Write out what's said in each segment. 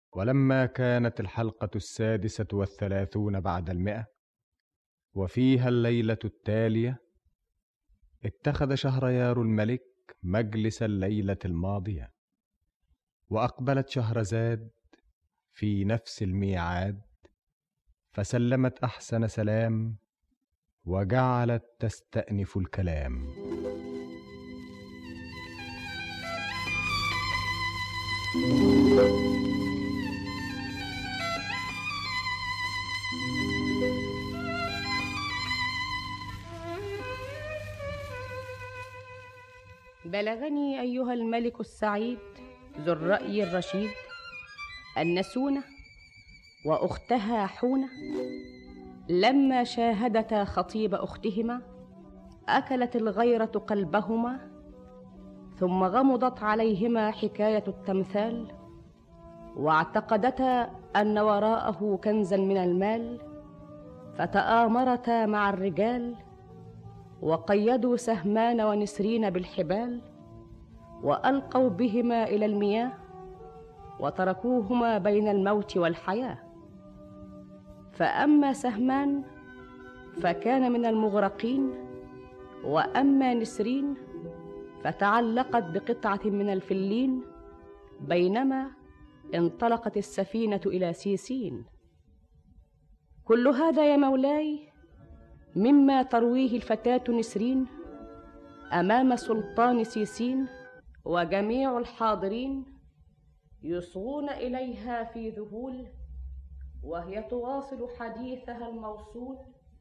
ولما كانت الحلقة السادسة والثلاثون بعد المئة وفيها الليلة التالية اتخذ شهريار الملك مجلس الليلة الماضية وأقبلت شهرزاد في نفس الميعاد فسلمت أحسن سلام وجعلت تستأنف الكلام بلغني أيها الملك السعيد ذو الرأي الرشيد أن سونة وأختها حونة لما شاهدتا خطيب أختهما أكلت الغيرة قلبهما ثم غمضت عليهما حكاية التمثال واعتقدتا أن وراءه كنزا من المال فتآمرتا مع الرجال وقيدوا سهمان ونسرين بالحبال والقوا بهما الى المياه وتركوهما بين الموت والحياه فاما سهمان فكان من المغرقين واما نسرين فتعلقت بقطعه من الفلين بينما انطلقت السفينه الى سيسين كل هذا يا مولاي مما ترويه الفتاه نسرين امام سلطان سيسين وجميع الحاضرين يصغون اليها في ذهول وهي تواصل حديثها الموصول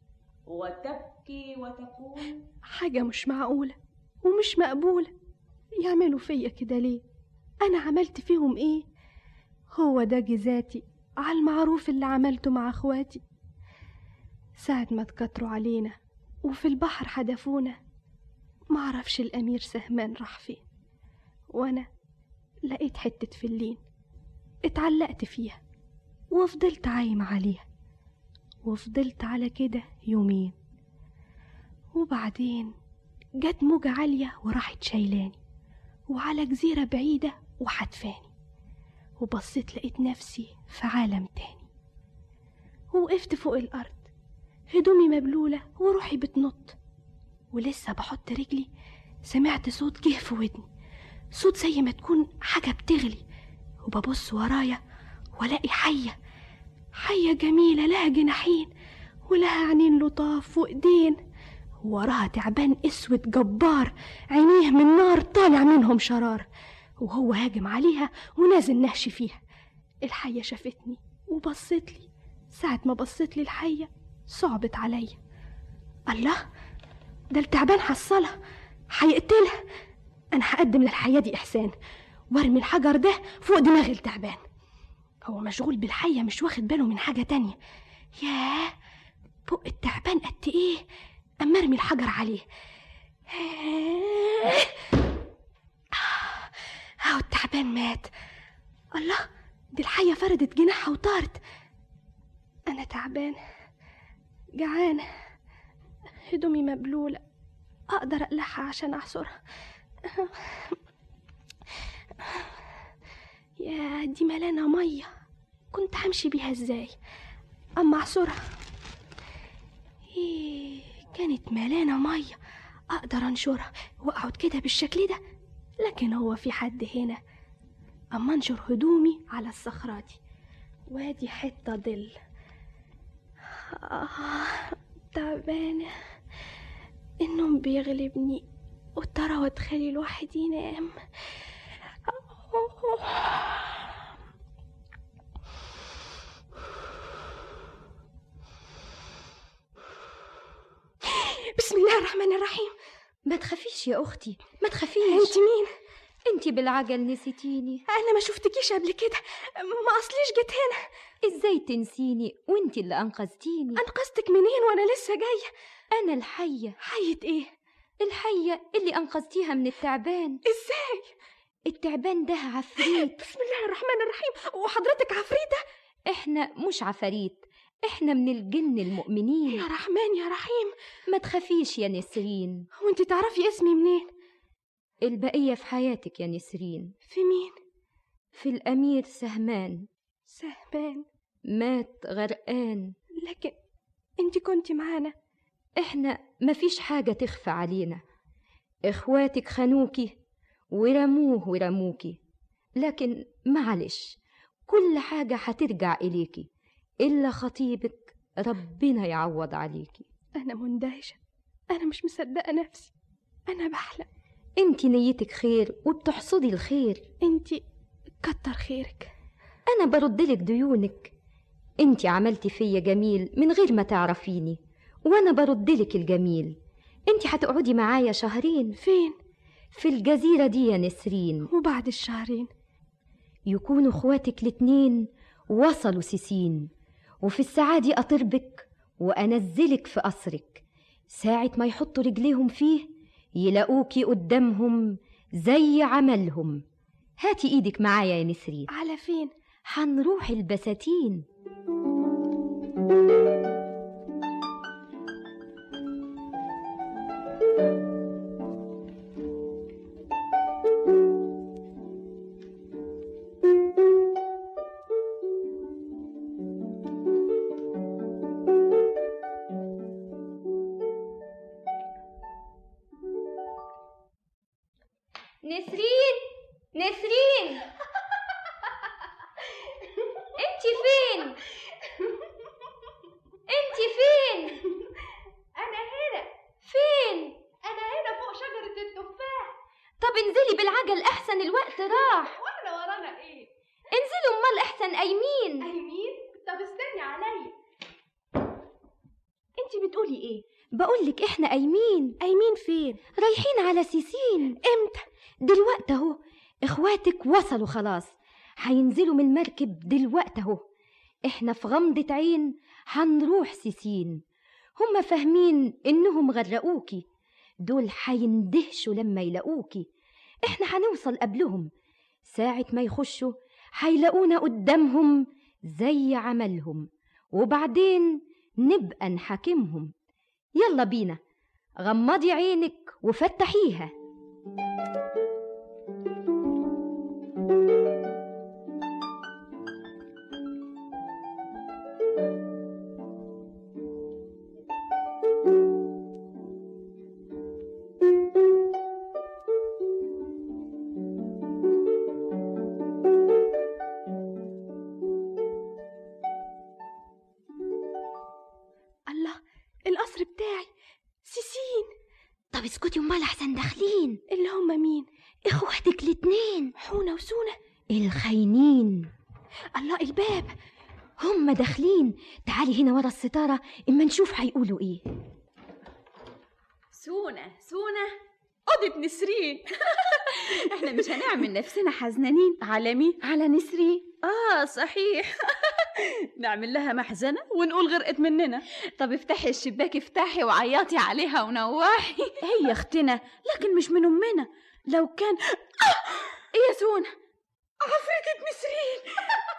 وتبكي وتقول حاجة مش معقولة ومش مقبولة يعملوا فيا كده ليه أنا عملت فيهم إيه هو ده جزاتي على المعروف اللي عملته مع أخواتي ساعة ما تكتروا علينا وفي البحر حدفونا معرفش الأمير سهمان راح فين وأنا لقيت حتة فلين اتعلقت فيها وفضلت عايمة عليها وفضلت على كده يومين وبعدين جت موجة عالية وراحت شايلاني وعلى جزيرة بعيدة وحدفاني وبصيت لقيت نفسي في عالم تاني ووقفت فوق الأرض هدومي مبلولة وروحي بتنط ولسه بحط رجلي سمعت صوت جه في ودني صوت زي ما تكون حاجة بتغلي وببص ورايا والاقي حية حية جميلة لها جناحين ولها عينين لطاف وايدين وراها تعبان اسود جبار عينيه من نار طالع منهم شرار وهو هاجم عليها ونازل نهش فيها الحية شافتني وبصت لي ساعة ما بصت لي الحية صعبت عليا الله ده التعبان حصلها هيقتلها انا هقدم للحية دي احسان وارمي الحجر ده فوق دماغ التعبان هو مشغول بالحية مش واخد باله من حاجة تانية ياه بق التعبان قد ايه اما ارمي الحجر عليه اهو التعبان مات الله دي الحية فردت جناحها وطارت انا تعبان جعانة هدومي مبلولة اقدر اقلعها عشان اعصرها يا دي ملانة مية كنت همشي بيها ازاي اما اعصرها إيه كانت ملانة مية اقدر انشرها واقعد كده بالشكل ده لكن هو في حد هنا اما انشر هدومي على الصخرة دي وادي حتة ظل آه تعبانة النوم بيغلبني والترى وتخلي الواحد ينام بسم الله الرحمن الرحيم ما تخافيش يا أختي ما تخافيش انت مين انت بالعجل نسيتيني انا ما شفتكيش قبل كده ما اصليش جيت هنا ازاي تنسيني وانت اللي انقذتيني انقذتك منين وانا لسه جايه انا الحيه حيه ايه الحيه اللي انقذتيها من التعبان ازاي التعبان ده عفريت بسم الله الرحمن الرحيم وحضرتك عفريته احنا مش عفاريت احنا من الجن المؤمنين يا رحمن يا رحيم ما تخافيش يا نسرين وانت تعرفي اسمي منين البقية في حياتك يا نسرين في مين في الأمير سهمان سهمان مات غرقان لكن انت كنت معانا احنا مفيش حاجة تخفى علينا اخواتك خانوكي ورموه ورموكي لكن معلش كل حاجة هترجع إليكي إلا خطيبك ربنا يعوض عليكي انا مندهشه انا مش مصدقه نفسي انا بحلم انت نيتك خير وبتحصدي الخير انت كتر خيرك أنا بردلك ديونك انت عملتي فيا جميل من غير ما تعرفيني وأنا بردلك الجميل انت هتقعدي معايا شهرين فين في الجزيرة دي يا نسرين وبعد الشهرين يكونوا اخواتك الاتنين وصلوا سيسين وفي الساعة دي أطربك وأنزلك في قصرك ساعة ما يحطوا رجليهم فيه يلاقوكي قدامهم زي عملهم هاتي ايدك معايا يا نسرين على فين هنروح البساتين نسرين نسرين انت فين انت فين انا هنا فين انا هنا فوق شجره التفاح طب انزلي بالعجل احسن الوقت راح واحنا ورانا ايه انزلوا امال احسن قايمين ايمين طب استني عليا انت بتقولي ايه بقولك احنا قايمين ايمين فين رايحين على سيسين امتى دلوقتي اهو اخواتك وصلوا خلاص هينزلوا من المركب دلوقتي اهو احنا في غمضة عين هنروح سيسين هما فاهمين انهم غرقوكي دول هيندهشوا لما يلاقوكي احنا هنوصل قبلهم ساعة ما يخشوا هيلاقونا قدامهم زي عملهم وبعدين نبقى نحاكمهم يلا بينا غمضي عينك وفتحيها الله القصر بتاعي سيسين طب اسكتي امال احسن داخلين اللي هم مين اخواتك الاتنين حونة وسونة الخاينين الله الباب هم داخلين تعالي هنا ورا الستارة اما نشوف هيقولوا ايه سونة سونة أوضة نسرين احنا مش هنعمل نفسنا حزنانين على مين؟ على نسرين اه صحيح نعمل لها محزنة ونقول غرقت مننا طب افتحي الشباك افتحي وعيطي عليها ونوحي هي اختنا لكن مش من امنا لو كان ايه يا سونة عفريتة نسرين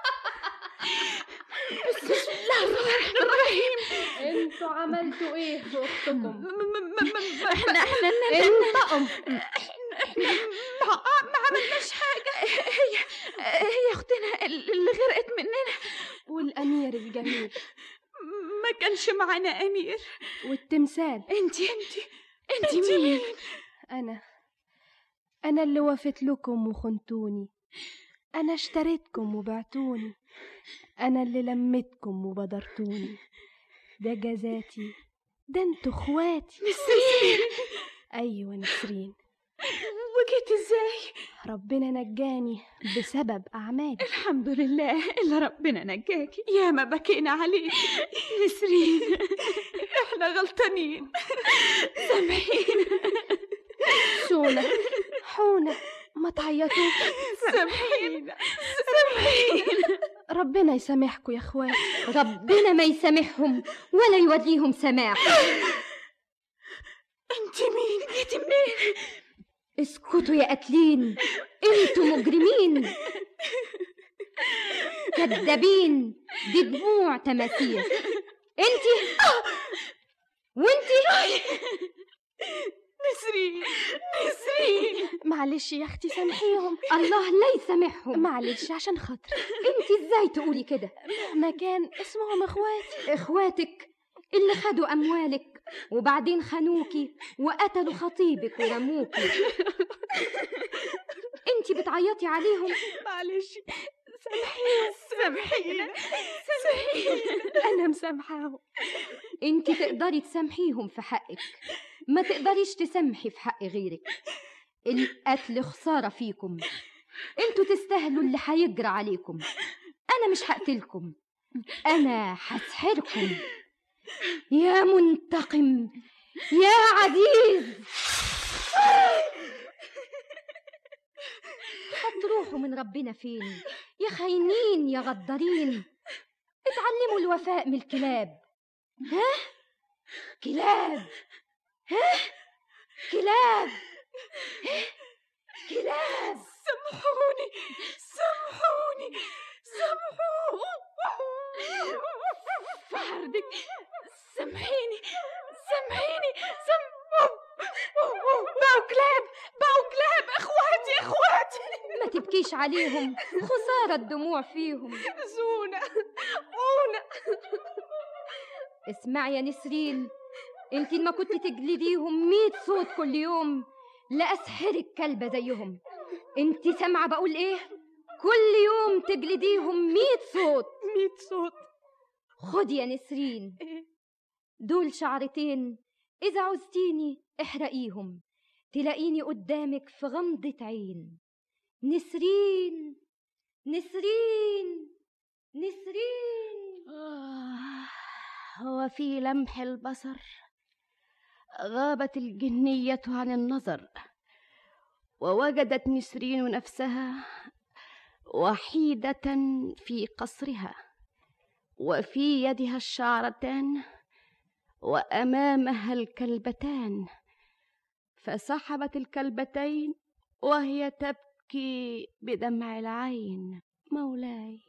بسم الله الرحمن الرحيم انتوا عملتوا ايه في اختكم احنا احنا انطقم احنا ما, ما عملناش حاجة هي هي اختنا اللي غرقت مننا والامير الجميل ما كانش معانا امير والتمثال انتي انتي انتي مين انا انا اللي وفت لكم وخنتوني انا اشتريتكم وبعتوني انا اللي لمتكم وبدرتوني ده جزاتي ده انتوا اخواتي نسرين ايوه نسرين وجيت ازاي ربنا نجاني بسبب اعمالي الحمد لله اللي ربنا نجاكي يا ما بكينا عليك نسرين احنا غلطانين سامحينا سونا حونة ما تعيطوش سامحينا سامحينا ربنا يسامحكم يا اخواتي ربنا ما يسامحهم ولا يوريهم سماح انت مين جيتي منين اسكتوا يا قاتلين انتوا مجرمين كذابين دي دموع تماثيل انتي وانتي نسرين نسرين معلش يا اختي سامحيهم الله لا يسامحهم معلش عشان خاطري انت ازاي تقولي كده مهما كان اسمهم اخواتي اخواتك اللي خدوا اموالك وبعدين خانوكي وقتلوا خطيبك ورموكي انت بتعيطي عليهم معلش سامحيهم سامحينا سامحينا انا مسامحاهم انت تقدري تسامحيهم في حقك ما تقدريش تسامحي في حق غيرك القتل خسارة فيكم انتوا تستاهلوا اللي هيجرى عليكم انا مش هقتلكم انا هسحركم يا منتقم يا عزيز هتروحوا من ربنا فين يا خاينين يا غدارين اتعلموا الوفاء من الكلاب ها كلاب ها كلاب ها؟ كلاب سامحوني سامحوني سامحوني فعردك سامحيني سامحيني سام بقوا كلاب بقوا كلاب اخواتي اخواتي ما تبكيش عليهم خسارة الدموع فيهم زونا اونا اسمعي يا نسرين انت ما كنت تجلديهم ميت صوت كل يوم لأسحرك كلبة زيهم انت سامعة بقول ايه كل يوم تجلديهم ميت صوت ميت صوت خدي يا نسرين دول شعرتين إذا عوزتيني احرقيهم تلاقيني قدامك في غمضة عين نسرين نسرين نسرين آه وفي لمح البصر غابت الجنية عن النظر ووجدت نسرين نفسها وحيدة في قصرها وفي يدها الشعرتان وأمامها الكلبتان فسحبت الكلبتين وهي تبكي بدمع العين مولاي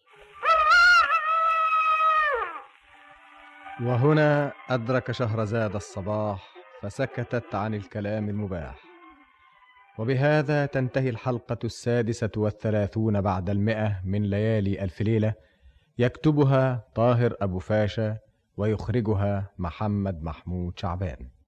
وهنا أدرك شهرزاد الصباح فسكتت عن الكلام المباح وبهذا تنتهي الحلقة السادسة والثلاثون بعد المئة من ليالي ألف ليلة يكتبها طاهر أبو فاشا ويخرجها محمد محمود شعبان